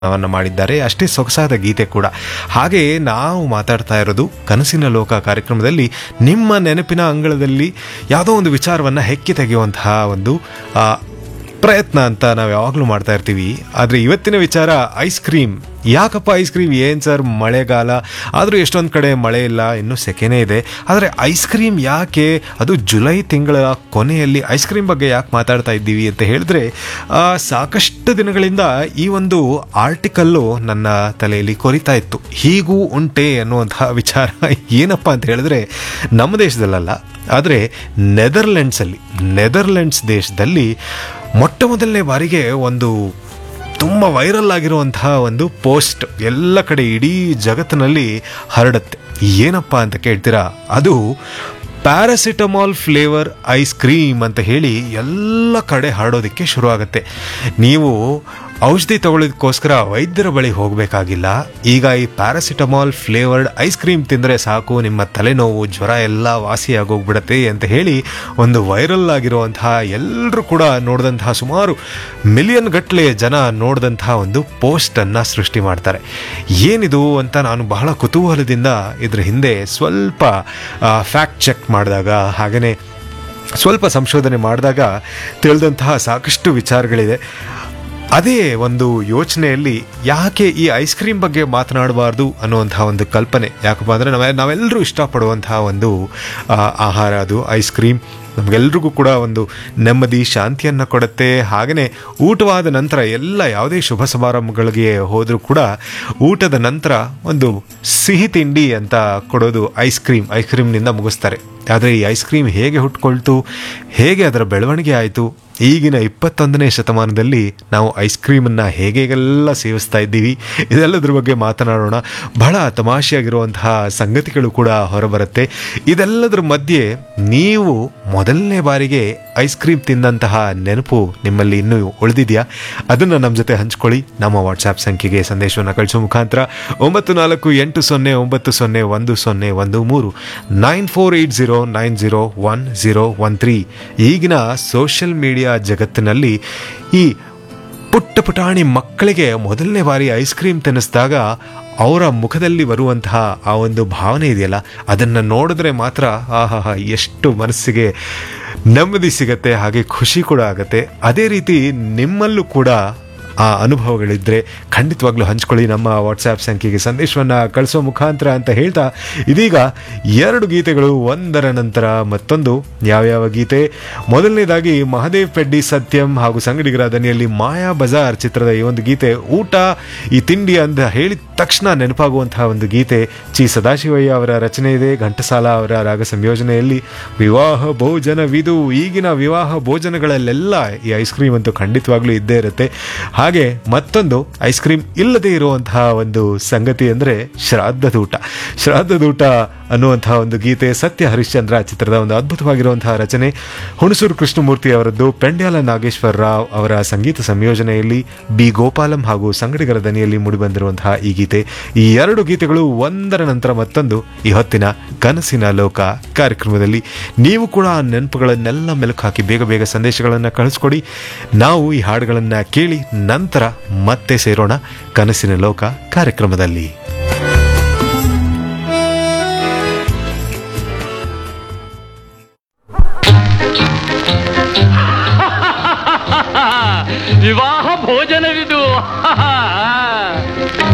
ವನ್ನು ಮಾಡಿದ್ದಾರೆ ಅಷ್ಟೇ ಸೊಗಸಾದ ಗೀತೆ ಕೂಡ ಹಾಗೆ ನಾವು ಮಾತಾಡ್ತಾ ಇರೋದು ಕನಸಿನ ಲೋಕ ಕಾರ್ಯಕ್ರಮದಲ್ಲಿ ನಿಮ್ಮ ನೆನಪಿನ ಅಂಗಳದಲ್ಲಿ ಯಾವುದೋ ಒಂದು ವಿಚಾರವನ್ನು ಹೆಕ್ಕಿ ತೆಗೆಯುವಂತಹ ಒಂದು ಆ, ಪ್ರಯತ್ನ ಅಂತ ನಾವು ಯಾವಾಗಲೂ ಮಾಡ್ತಾ ಇರ್ತೀವಿ ಆದರೆ ಇವತ್ತಿನ ವಿಚಾರ ಐಸ್ ಕ್ರೀಮ್ ಯಾಕಪ್ಪ ಐಸ್ ಕ್ರೀಮ್ ಏನು ಸರ್ ಮಳೆಗಾಲ ಆದರೂ ಎಷ್ಟೊಂದು ಕಡೆ ಮಳೆ ಇಲ್ಲ ಇನ್ನೂ ಸೆಕೆನೇ ಇದೆ ಆದರೆ ಐಸ್ ಕ್ರೀಮ್ ಯಾಕೆ ಅದು ಜುಲೈ ತಿಂಗಳ ಕೊನೆಯಲ್ಲಿ ಐಸ್ ಕ್ರೀಮ್ ಬಗ್ಗೆ ಯಾಕೆ ಮಾತಾಡ್ತಾ ಇದ್ದೀವಿ ಅಂತ ಹೇಳಿದ್ರೆ ಆ, ಸಾಕಷ್ಟು ದಿನಗಳಿಂದ ಈ ಒಂದು ಆರ್ಟಿಕಲ್ಲು ನನ್ನ ತಲೆಯಲ್ಲಿ ಕೊರಿತಾ ಇತ್ತು ಹೀಗೂ ಉಂಟೆ ಅನ್ನುವಂತಹ ವಿಚಾರ ಏನಪ್ಪ ಅಂತ ಹೇಳಿದ್ರೆ ನಮ್ಮ ದೇಶದಲ್ಲಲ್ಲ ಆದರೆ ನೆದರ್ಲೆಂಡ್ಸಲ್ಲಿ ನೆದರ್ಲೆಂಡ್ಸ್ ದೇಶದಲ್ಲಿ ಮೊಟ್ಟ ಮೊದಲನೇ ಬಾರಿಗೆ ಒಂದು ತುಂಬ ವೈರಲ್ ಆಗಿರುವಂತಹ ಒಂದು ಪೋಸ್ಟ್ ಎಲ್ಲ ಕಡೆ ಇಡೀ ಜಗತ್ತಿನಲ್ಲಿ ಹರಡುತ್ತೆ ಏನಪ್ಪ ಅಂತ ಕೇಳ್ತೀರಾ ಅದು ಪ್ಯಾರಾಸಿಟಮಾಲ್ ಫ್ಲೇವರ್ ಐಸ್ ಕ್ರೀಮ್ ಅಂತ ಹೇಳಿ ಎಲ್ಲ ಕಡೆ ಹರಡೋದಕ್ಕೆ ಶುರುವಾಗುತ್ತೆ ನೀವು ಔಷಧಿ ತಗೊಳ್ಳೋದಕ್ಕೋಸ್ಕರ ವೈದ್ಯರ ಬಳಿ ಹೋಗಬೇಕಾಗಿಲ್ಲ ಈಗ ಈ ಪ್ಯಾರಾಸಿಟಮಾಲ್ ಫ್ಲೇವರ್ಡ್ ಐಸ್ ಕ್ರೀಮ್ ತಿಂದರೆ ಸಾಕು ನಿಮ್ಮ ತಲೆನೋವು ಜ್ವರ ಎಲ್ಲ ವಾಸಿಯಾಗೋಗ್ಬಿಡತ್ತೆ ಅಂತ ಹೇಳಿ ಒಂದು ವೈರಲ್ ಆಗಿರುವಂತಹ ಎಲ್ಲರೂ ಕೂಡ ನೋಡಿದಂತಹ ಸುಮಾರು ಮಿಲಿಯನ್ ಗಟ್ಟಲೆ ಜನ ನೋಡಿದಂತಹ ಒಂದು ಪೋಸ್ಟನ್ನು ಸೃಷ್ಟಿ ಮಾಡ್ತಾರೆ ಏನಿದು ಅಂತ ನಾನು ಬಹಳ ಕುತೂಹಲದಿಂದ ಇದ್ರ ಹಿಂದೆ ಸ್ವಲ್ಪ ಫ್ಯಾಕ್ಟ್ ಚೆಕ್ ಮಾಡಿದಾಗ ಹಾಗೆಯೇ ಸ್ವಲ್ಪ ಸಂಶೋಧನೆ ಮಾಡಿದಾಗ ತಿಳಿದಂತಹ ಸಾಕಷ್ಟು ವಿಚಾರಗಳಿದೆ ಅದೇ ಒಂದು ಯೋಚನೆಯಲ್ಲಿ ಯಾಕೆ ಈ ಐಸ್ ಕ್ರೀಮ್ ಬಗ್ಗೆ ಮಾತನಾಡಬಾರ್ದು ಅನ್ನುವಂತಹ ಒಂದು ಕಲ್ಪನೆ ಯಾಕಪ್ಪ ಅಂದರೆ ನಾವೆ ನಾವೆಲ್ಲರೂ ಇಷ್ಟಪಡುವಂತಹ ಒಂದು ಆ, ಆಹಾರ ಅದು ಐಸ್ ಕ್ರೀಮ್ ನಮಗೆಲ್ರಿಗೂ ಕೂಡ ಒಂದು ನೆಮ್ಮದಿ ಶಾಂತಿಯನ್ನು ಕೊಡುತ್ತೆ ಹಾಗೆಯೇ ಊಟವಾದ ನಂತರ ಎಲ್ಲ ಯಾವುದೇ ಶುಭ ಸಮಾರಂಭಗಳಿಗೆ ಹೋದರೂ ಕೂಡ ಊಟದ ನಂತರ ಒಂದು ಸಿಹಿ ತಿಂಡಿ ಅಂತ ಕೊಡೋದು ಐಸ್ ಕ್ರೀಮ್ ಐಸ್ ಕ್ರೀಮ್ನಿಂದ ಮುಗಿಸ್ತಾರೆ ಆದರೆ ಈ ಐಸ್ ಕ್ರೀಮ್ ಹೇಗೆ ಹುಟ್ಕೊಳ್ತು ಹೇಗೆ ಅದರ ಬೆಳವಣಿಗೆ ಆಯಿತು ಈಗಿನ ಇಪ್ಪತ್ತೊಂದನೇ ಶತಮಾನದಲ್ಲಿ ನಾವು ಐಸ್ ಕ್ರೀಮನ್ನು ಹೇಗೆಲ್ಲ ಸೇವಿಸ್ತಾ ಇದ್ದೀವಿ ಇದೆಲ್ಲದ್ರ ಬಗ್ಗೆ ಮಾತನಾಡೋಣ ಬಹಳ ತಮಾಷೆಯಾಗಿರುವಂತಹ ಸಂಗತಿಗಳು ಕೂಡ ಹೊರಬರುತ್ತೆ ಇದೆಲ್ಲದರ ಮಧ್ಯೆ ನೀವು ಮೊದಲನೇ ಬಾರಿಗೆ ಐಸ್ ಕ್ರೀಮ್ ತಿಂದಂತಹ ನೆನಪು ನಿಮ್ಮಲ್ಲಿ ಇನ್ನೂ ಉಳಿದಿದೆಯಾ ಅದನ್ನು ನಮ್ಮ ಜೊತೆ ಹಂಚ್ಕೊಳ್ಳಿ ನಮ್ಮ ವಾಟ್ಸಾಪ್ ಸಂಖ್ಯೆಗೆ ಸಂದೇಶವನ್ನು ಕಳಿಸೋ ಮುಖಾಂತರ ಒಂಬತ್ತು ನಾಲ್ಕು ಎಂಟು ಸೊನ್ನೆ ಒಂಬತ್ತು ಸೊನ್ನೆ ಒಂದು ಸೊನ್ನೆ ಒಂದು ಮೂರು nine four eight zero nine zero one zero one three ಈಗಿನ ಸೋಷಿಯಲ್ ಮೀಡಿಯಾ ಜಗತ್ತಿನಲ್ಲಿ ಈ ಪುಟ್ಟ ಪುಟಾಣಿ ಮಕ್ಕಳಿಗೆ ಮೊದಲನೇ ಬಾರಿ ಐಸ್ ಕ್ರೀಮ್ ತಿನ್ನಿಸಿದಾಗ ಅವರ ಮುಖದಲ್ಲಿ ಬರುವಂತಹ ಆ ಒಂದು ಭಾವನೆ ಇದೆಯಲ್ಲ ಅದನ್ನು ನೋಡಿದ್ರೆ ಮಾತ್ರ ಆಹಾ ಎಷ್ಟು ಮನಸ್ಸಿಗೆ ನೆಮ್ಮದಿ ಸಿಗತ್ತೆ ಹಾಗೆ ಖುಷಿ ಕೂಡ ಆಗತ್ತೆ ಅದೇ ರೀತಿ ನಿಮ್ಮಲ್ಲೂ ಕೂಡ ಆ ಅನುಭವಗಳಿದ್ದರೆ ಖಂಡಿತವಾಗ್ಲೂ ಹಂಚ್ಕೊಳ್ಳಿ ನಮ್ಮ ವಾಟ್ಸ್ಆ್ಯಪ್ ಸಂಖ್ಯೆಗೆ ಸಂದೇಶವನ್ನು ಕಳಿಸೋ ಮುಖಾಂತರ ಅಂತ ಹೇಳ್ತಾ ಇದೀಗ ಎರಡು ಗೀತೆಗಳು ಒಂದರ ನಂತರ ಮತ್ತೊಂದು ಯಾವ್ಯಾವ ಗೀತೆ ಮೊದಲನೇದಾಗಿ ಮಹದೇವ್ ಪೆಡ್ಡಿ ಸತ್ಯಂ ಹಾಗೂ ಸಂಗಡಿಗರ ದನಿಯಲ್ಲಿ ಮಾಯಾ ಬಜಾರ್ ಚಿತ್ರದ ಈ ಒಂದು ಗೀತೆ ಊಟ ಈ ತಿಂಡಿ ಅಂತ ಹೇಳಿದ ತಕ್ಷಣ ನೆನಪಾಗುವಂತಹ ಒಂದು ಗೀತೆ ಚಿ ಸದಾಶಿವಯ್ಯ ಅವರ ರಚನೆ ಇದೆ ಘಂಟಸಾಲ ಅವರ ರಾಗ ಸಂಯೋಜನೆಯಲ್ಲಿ ವಿವಾಹ ಭೋಜನವಿದು ಈಗಿನ ವಿವಾಹ ಭೋಜನಗಳಲ್ಲೆಲ್ಲ ಈ ಐಸ್ ಕ್ರೀಮ್ ಅಂತೂ ಖಂಡಿತವಾಗ್ಲೂ ಇದ್ದೇ ಇರುತ್ತೆ ಹಾಗೆ ಮತ್ತೊಂದು ಐಸ್ ಕ್ರೀಮ್ ಇಲ್ಲದೆ ಇರುವಂತಹ ಒಂದು ಸಂಗತಿ ಅಂದರೆ ಶ್ರಾದ್ದದೂಟ ಶ್ರಾದ್ದದೂಟ ಅನ್ನುವಂತಹ ಒಂದು ಗೀತೆ ಸತ್ಯ ಹರಿಶ್ಚಂದ್ರ ಚಿತ್ರದ ಒಂದು ಅದ್ಭುತವಾಗಿರುವಂತಹ ರಚನೆ ಹುಣಸೂರು ಕೃಷ್ಣಮೂರ್ತಿ ಅವರದ್ದು ಪೆಂಡ್ಯಾಲ ನಾಗೇಶ್ವರ ರಾವ್ ಅವರ ಸಂಗೀತ ಸಂಯೋಜನೆಯಲ್ಲಿ ಬಿ ಗೋಪಾಲಂ ಹಾಗೂ ಸಂಗಡಿಗರ ದನಿಯಲ್ಲಿ ಮೂಡಿಬಂದಿರುವಂತಹ ಈ ಗೀತೆ ಈ ಎರಡು ಗೀತೆಗಳು ಒಂದರ ನಂತರ ಮತ್ತೊಂದು ಈ ಹೊತ್ತಿನ ಕನಸಿನ ಲೋಕ ಕಾರ್ಯಕ್ರಮದಲ್ಲಿ ನೀವು ಕೂಡ ಆ ನೆನಪುಗಳನ್ನೆಲ್ಲ ಮೆಲುಕು ಹಾಕಿ ಬೇಗ ಬೇಗ ಸಂದೇಶಗಳನ್ನು ಕಳಿಸ್ಕೊಡಿ ನಾವು ಈ ಹಾಡುಗಳನ್ನು ಕೇಳಿ ನಂತರ ಮತ್ತೆ ಸೇರೋಣ ಕನಸಿನ ಲೋಕ ಕಾರ್ಯಕ್ರಮದಲ್ಲಿ ವಿವಾಹ ಭೋಜನವಿದು